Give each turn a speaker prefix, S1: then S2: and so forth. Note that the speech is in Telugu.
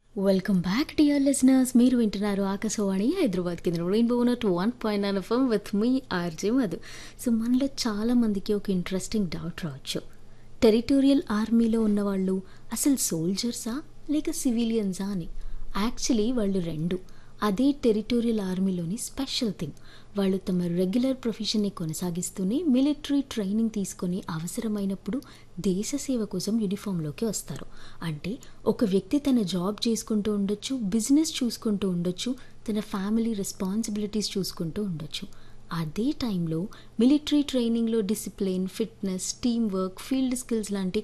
S1: వెల్కమ్ బ్యాక్ డియర్ లిసనర్స్ మీరు వింటున్నారు ఆకాశవాణి హైదరాబాద్ కేంద్రం rainbow naught one point nine FM with మీ ఆర్జే మధు సో మనలో చాలా మందికి ఒక ఇంట్రెస్టింగ్ డౌట్ రావచ్చు టెరిటోరియల్ ఆర్మీలో ఉన్నవాళ్ళు అసలు సోల్జర్సా లేక సివిలియన్సా అని యాక్చువల్లీ వాళ్ళు రెండు అదే టెరిటోరియల్ ఆర్మీలోని స్పెషల్ థింగ్ వాళ్ళు తమ రెగ్యులర్ ప్రొఫెషన్ని కొనసాగిస్తూనే మిలిటరీ ట్రైనింగ్ తీసుకొని అవసరమైనప్పుడు దేశ సేవ కోసం యూనిఫామ్లోకి వస్తారు అంటే ఒక వ్యక్తి తన జాబ్ చేసుకుంటూ ఉండొచ్చు బిజినెస్ చూసుకుంటూ ఉండొచ్చు తన ఫ్యామిలీ రెస్పాన్సిబిలిటీస్ చూసుకుంటూ ఉండొచ్చు అదే టైంలో మిలిటరీ ట్రైనింగ్లో discipline fitness team work field skills లాంటి